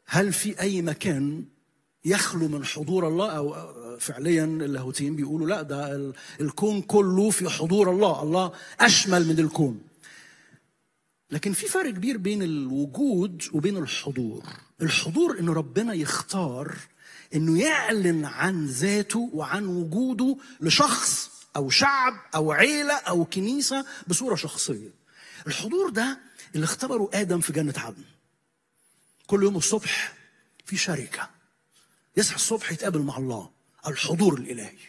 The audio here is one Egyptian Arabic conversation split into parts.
هل في اي مكان يخلو من حضور الله او فعليا اللاهوتيين بيقولوا لا ده ال- الكون كله في حضور الله الله اشمل من الكون لكن في فرق كبير بين الوجود وبين الحضور الحضور ان ربنا يختار انه يعلن عن ذاته وعن وجوده لشخص او شعب او عيله او كنيسه بصوره شخصيه الحضور ده اللي اختبره ادم في جنه عدن كل يوم الصبح في شركه يصحى الصبح يتقابل مع الله الحضور الالهي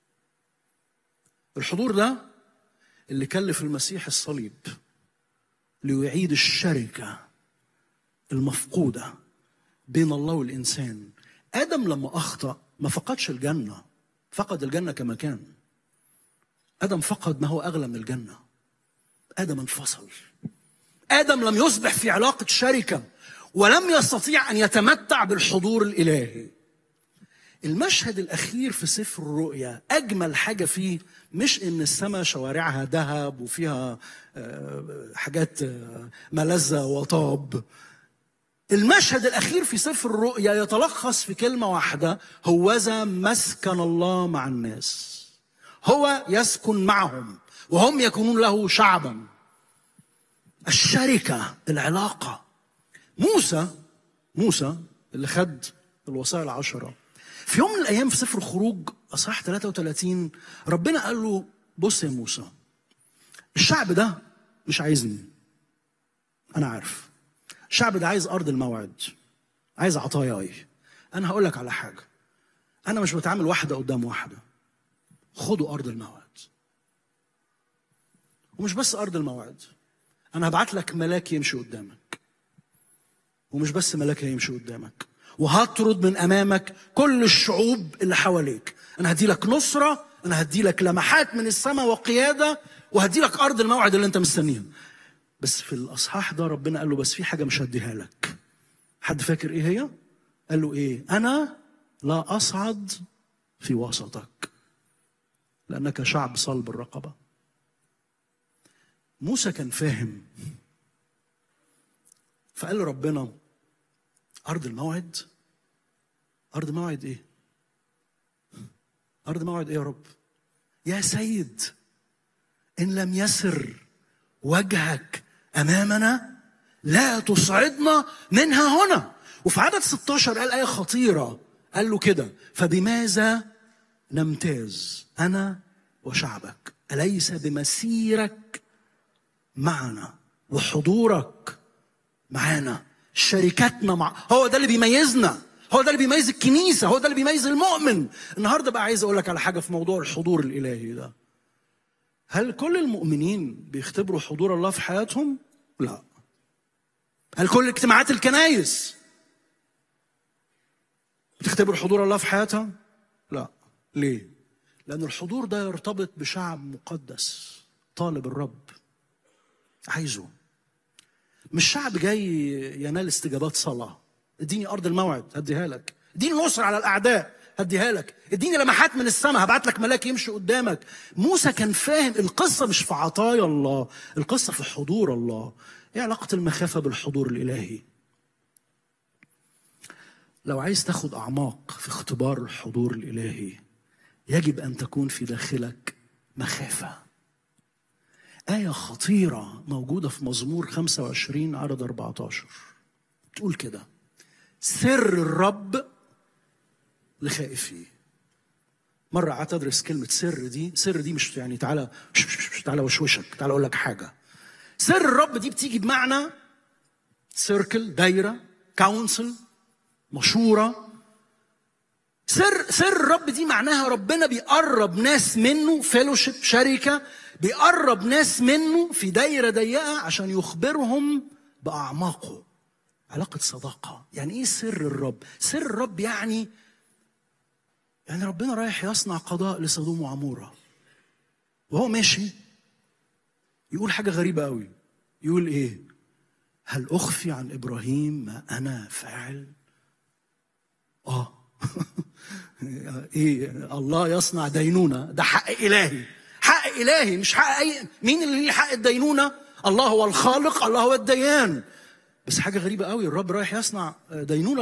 الحضور ده اللي كلف المسيح الصليب ليعيد الشركه المفقوده بين الله والانسان ادم لما اخطا ما فقدش الجنه فقد الجنه كمكان ادم فقد ما هو اغلى من الجنه ادم انفصل ادم لم يصبح في علاقه شركه ولم يستطيع ان يتمتع بالحضور الالهي المشهد الاخير في سفر الرؤيا اجمل حاجه فيه مش ان السماء شوارعها ذهب وفيها آه، حاجات آه، ملذه وطاب المشهد الاخير في سفر الرؤيا يتلخص في كلمه واحده هوذا مسكن الله مع الناس هو يسكن معهم وهم يكونون له شعبا الشركه العلاقه موسى موسى اللي خد الوصايا العشره في يوم من الايام في سفر الخروج اصحاح 33 ربنا قال له بص يا موسى الشعب ده مش عايزني انا عارف الشعب ده عايز ارض الموعد عايز عطاياي انا هقول لك على حاجه انا مش بتعامل واحده قدام واحده خدوا ارض الموعد ومش بس ارض الموعد انا هبعت لك ملاك يمشي قدامك ومش بس ملاك هيمشي قدامك وهطرد من امامك كل الشعوب اللي حواليك انا هدي لك نصره انا هدي لك لمحات من السماء وقياده وهدي لك ارض الموعد اللي انت مستنيها بس في الاصحاح ده ربنا قال له بس في حاجه مش هديها لك حد فاكر ايه هي قال له ايه انا لا اصعد في وسطك لانك شعب صلب الرقبه موسى كان فاهم فقال له ربنا أرض الموعد أرض موعد إيه؟ أرض موعد إيه يا رب؟ يا سيد إن لم يسر وجهك أمامنا لا تصعدنا منها هنا وفي عدد 16 قال آية خطيرة قال له كده فبماذا نمتاز أنا وشعبك أليس بمسيرك معنا وحضورك معانا شركتنا مع هو ده اللي بيميزنا هو ده اللي بيميز الكنيسة هو ده اللي بيميز المؤمن النهاردة بقى عايز أقول لك على حاجة في موضوع الحضور الإلهي ده هل كل المؤمنين بيختبروا حضور الله في حياتهم؟ لا هل كل اجتماعات الكنايس بتختبر حضور الله في حياتها؟ لا ليه؟ لأن الحضور ده يرتبط بشعب مقدس طالب الرب عايزه مش شعب جاي ينال استجابات صلاة اديني أرض الموعد هديها لك اديني نصر على الأعداء هديها لك اديني لمحات من السماء هبعت لك ملاك يمشي قدامك موسى كان فاهم القصة مش في عطايا الله القصة في حضور الله ايه علاقة المخافة بالحضور الإلهي لو عايز تاخد أعماق في اختبار الحضور الإلهي يجب أن تكون في داخلك مخافة آية خطيرة موجودة في مزمور 25 عدد 14 تقول كده سر الرب لخائفيه مرة قعدت أدرس كلمة سر دي سر دي مش يعني تعالى مش مش مش تعالى وشوشك تعالى أقول لك حاجة سر الرب دي بتيجي بمعنى سيركل دايرة كونسل مشورة سر سر الرب دي معناها ربنا بيقرب ناس منه فيلوشيب شركه بيقرب ناس منه في دايره ضيقه عشان يخبرهم باعماقه علاقه صداقه يعني ايه سر الرب سر الرب يعني يعني ربنا رايح يصنع قضاء لسدوم وعموره وهو ماشي يقول حاجه غريبه قوي يقول ايه هل اخفي عن ابراهيم ما انا فاعل اه ايه الله يصنع دينونه ده حق الهي حق الهي مش حق اي مين اللي ليه حق الدينونه الله هو الخالق الله هو الديان بس حاجه غريبه قوي الرب رايح يصنع دينونه